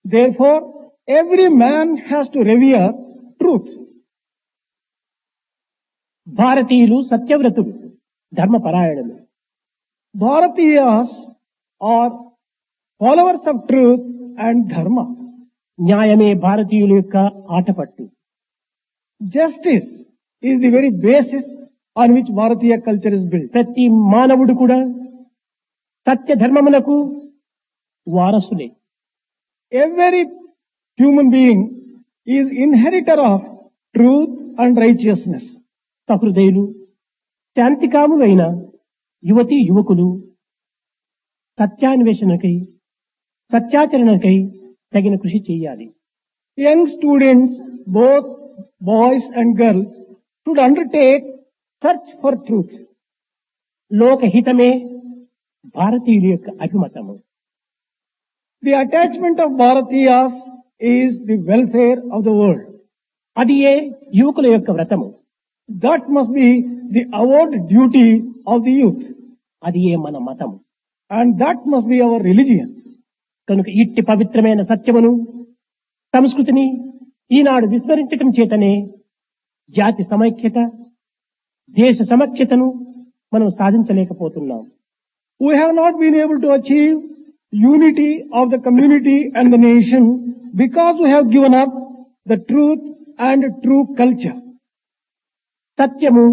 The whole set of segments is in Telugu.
Therefore, every man has to revere truth. భారతీయులు సత్యవ్రతులు ధర్మపరాయణులు Bharatiyas are followers of truth and dharma. న్యాయమే భారతీయుల యొక్క ఆటపట్టు Justice is the very basis on which Bharatiya culture is built. ప్రతి మానవుడు కూడా సత్య ధర్మములకు వారసులే Every human being is inheritor of truth and righteousness. సహృదయులు శాంతికాములైన యువతీ యువకులు సత్యాన్వేషణకై సత్యాచరణకై తగిన కృషి చేయాలి Young students, both boys and girls, should undertake search for truth. లోకహితమే భారతీయుల యొక్క అభిమతము The attachment of Bharatiyas is the welfare of the world. అది ఏ యువకుల యొక్క వ్రతము That must be the avowed duty of the youth. అది ఏ మన మతము And that must be our religion. కనుక ఇట్టి పవిత్రమైన సత్యమును సంస్కృతిని ఈనాడు విస్మరించటం చేతనే జాతి సమైక్యత దేశ సమఖ్యతను మనం సాధించలేకపోతున్నాం We have not been able to achieve unity of the community and the nation because we have given up the truth and true culture. సత్యము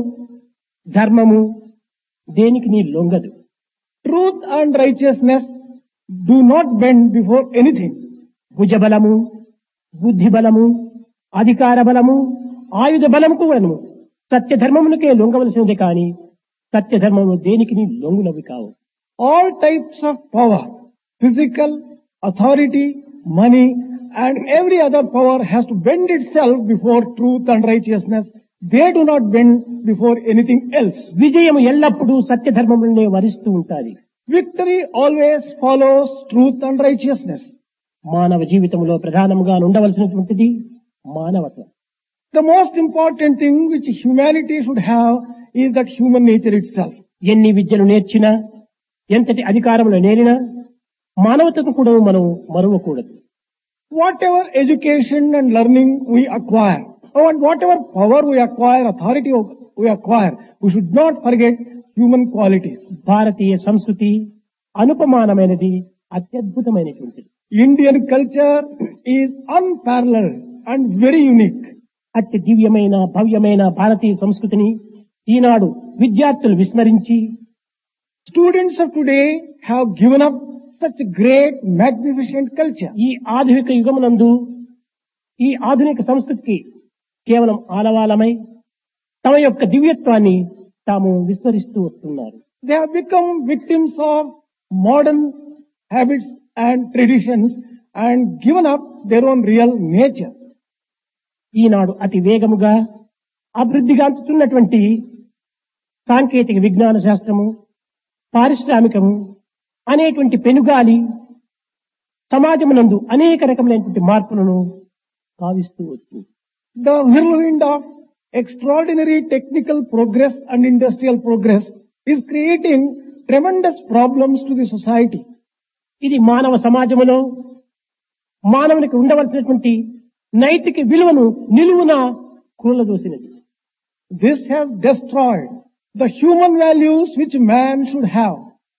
ధర్మము దేనికి నీ లొంగదు Truth and righteousness do not bend before anything. భుజబలము బుద్ధి బలము అధికార బలము ఆయుధ బలము కూడాను సత్య ధర్మమునకే లొంగవలసినది కాని సత్య ధర్మము దేనికి నీ లొంగునవి కావు All types of power, physical, authority, money, and every other power has to bend itself before truth and righteousness. They do not bend before anything else. విజయము ఎల్లప్పుడూ సత్య ధర్మములనే వరిస్తూ ఉంటాది Victory always follows truth and righteousness. మానవ జీవితంలో ప్రధానంగా ఉండవలసినటువంటిది మానవత్వం The most important thing which humanity should have is that human nature itself. ఎన్ని విద్యలు నేర్చినా ఎంతటి అధికారములు నేరినా మానవతను కూడా మనం మరువకూడదు Whatever education and learning we acquire, or whatever power we acquire, authority we acquire, we should not forget human qualities. భారతీయ సంస్కృతి అనుపమానమైనది అత్యద్భుతమైనటువంటిది Indian culture is unparalleled and very unique. అతి దివ్యమైన భవ్యమైన భారతీయ సంస్కృతిని ఈనాడు విద్యార్థులు విస్మరించి Students of today have given up such great, magnificent culture. ఈ ఆధునిక యుగమునందు ఈ ఆధునిక సంస్కృతికి కేవలం ఆలవాలమై తమ యొక్క దివ్యత్వాన్ని తాము విస్మరిస్తూ వస్తున్నారు They have become victims of modern habits and traditions and given up their own real nature. ఈనాడు అతి వేగముగా అభివృద్ధిగాంచుతున్నటువంటి సాంకేతిక విజ్ఞాన శాస్త్రము పారిశ్రామికము అనేటువంటి పెనుగాలి సమాజమునందు అనేక రకములైనటువంటి మార్పులను భావిస్తూ వచ్చింది The whirlwind of extraordinary technical progress and industrial progress is creating tremendous problems to the society. ఇది మానవ సమాజములో మానవునికి ఉండవలసినటువంటి నైతిక విలువను నిలువున కూలదోసినది This has destroyed the human values which man should have.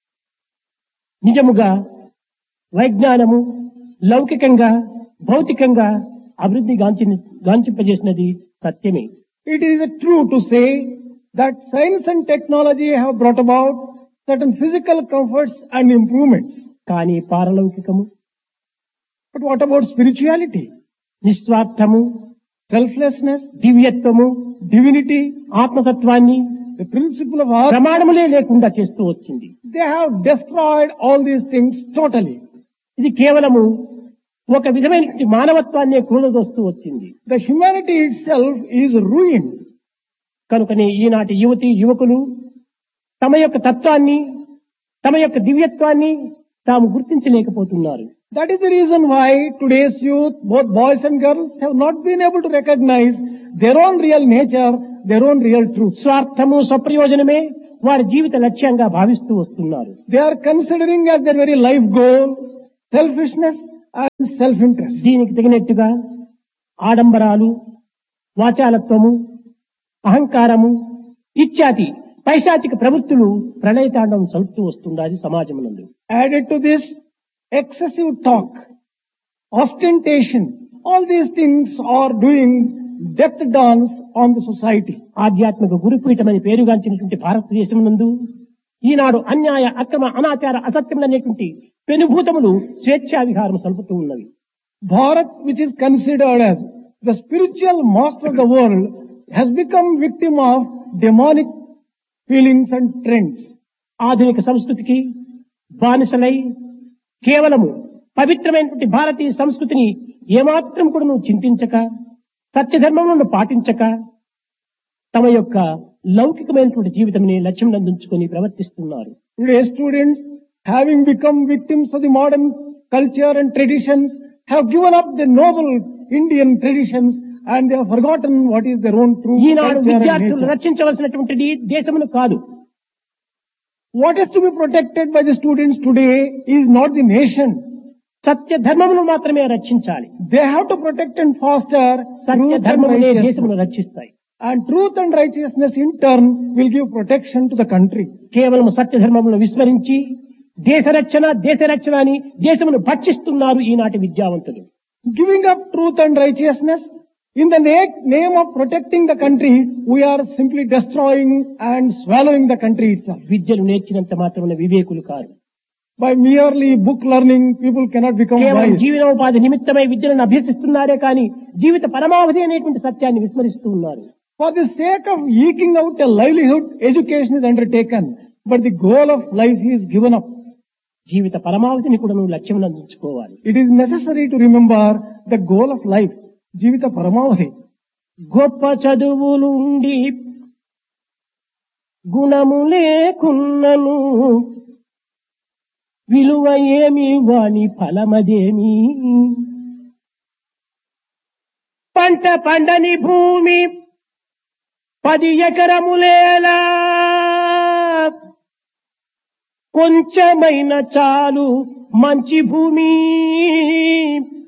నిజముగా వైజ్ఞానము లౌకికంగా భౌతికంగా అభివృద్ధి గాంచి గాంచింపజేసినది సత్యమే It is true to say that science and technology have brought about certain physical comforts and improvements. కానీ పారలౌకికము But what about spirituality, నిస్వార్థము selflessness, దివ్యత్వము divinity, ఆత్మతత్వాన్ని the principle of art? ప్రమాణములే లేకుండా చేస్తూ వచ్చింది They have destroyed all these things totally. ఇది కేవలము ఒక విధమైన మానవత్వాన్నే కూలదోస్తూ వచ్చింది The humanity itself is ruined. కనుకనే ఈనాటి యువతి యువకులు తమ యొక్క తత్వాన్ని తమ యొక్క దివ్యత్వాన్ని తాము గుర్తించలేకపోతున్నారు That is the reason why today's youth, both boys and girls, have not been able to recognize their own real nature, their own real truth. స్వార్థము స్వప్రయోజనమే వారి జీవిత లక్ష్యంగా భావిస్తూ వస్తున్నారు They are considering as their very life goal selfishness and self-interest. దీనికి తగినట్టుగా ఆడంబరాలు వాచాలత్వము అహంకారము ఇత్యాది పైశాచిక ప్రవృత్తులు ప్రళయతాండం సలుపుతూ వస్తుండాలి సమాజమునందు Added to this, excessive talk, ostentation, all these things are doing death dance on the society. ఆధ్యాత్మిక గురుపీఠమని పేరుగాంచినటువంటి భారతదేశం నందు ఈనాడు అన్యాయ అక్రమ అనాచార అసత్యములనేటువంటి పెనుభూతములు స్వేచ్ఛా విహారం సలుపుతూ ఉన్నవి Bharat, which is considered as the spiritual master of the world, has become victim of demonic feelings and trends. ఆధునిక సంస్కృతికి బానిసలై కేవలము పవిత్రమైనటువంటి భారతీయ సంస్కృతిని ఏమాత్రం కూడా నువ్వు చింతించక సత్యధర్మములను పాటించక తమ యొక్క లౌకికమైనటువంటి జీవితంని లక్ష్యం అందించుకొని ప్రవర్తిస్తున్నారు Today students, having become victims of the modern culture and traditions, have given up the noble Indian traditions and they have forgotten what is their own true Eenadu culture and విద్యార్థులు nature. రక్షించవలసినటువంటిది దేశమును కాదు What is to be protected by the students today is not the nation. సత్య ధర్మమును మాత్రమే రక్షించాలి They have to protect and foster Satya truth and ధర్మములే righteousness. దేశమును రక్షిస్తాయి And truth and righteousness in turn will give protection to the country. కేవలం సత్య ధర్మములను విస్మరించి దేశ రక్షణ దేశ రక్షణ అని దేశమును భక్షిస్తున్నారు ఈనాటి విద్యావంతులు Giving up truth and righteousness in the na- name of protecting the country, we are simply destroying and swallowing the country itself. విద్యను నేర్చినంత మాత్రమున వివేకులు కారు By merely book learning, people cannot become కేవలం wise. జీవనోపాధి నిమిత్తమై విద్యలను అభ్యసిస్తున్నారే కానీ జీవిత పరమావధి అనేటువంటి సత్యాన్ని విస్మరిస్తూ ఉన్నారు For the sake of eking out a livelihood, education is undertaken, but the goal of life is given up. జీవిత పరమావధిని కూడా నువ్వు లక్ష్యం అందించుకోవాలి It is necessary to remember the goal of life, Jivita Paramavati. గొప్ప చదువులుండి గుణము లేకున్నను విలువ ఏమి వాని ఫలమదేమి పంట పండని భూమి పది ఎకరములేలా కొంచెమైన చాలు మంచి భూమి